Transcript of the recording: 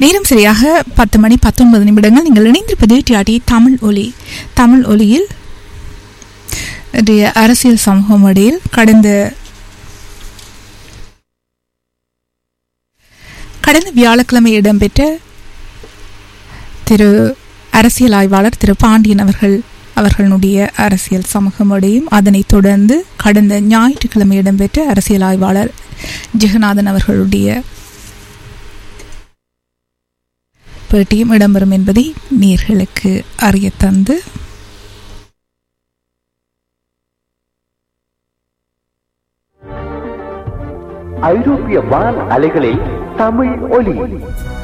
நேரம் சரியாக பத்து மணி பத்தொன்பது நிமிடங்கள் நீங்கள் இணைந்திருப்பது டிஆர்டி தமிழ் ஒலி தமிழ் ஒலியில் இன்றைய அரசியல் சமூகம் இடையில் கடந்த கடந்த வியாழக்கிழமை இடம்பெற்ற திரு அரசியல் ஆய்வாளர் திரு பாண்டியன் அவர்கள் அவர்களுடைய அரசியல் சமூகம் இடையும் அதனைத் தொடர்ந்து கடந்த ஞாயிற்றுக்கிழமை இடம்பெற்ற அரசியல் ஆய்வாளர் ஜெகநாதன் அவர்களுடைய பேட்டியும் இடம்பெறும் என்பதை நேர்களுக்கு அறிய தந்து ஐரோப்பிய வான் அலைகளில் தமிழ் ஒலி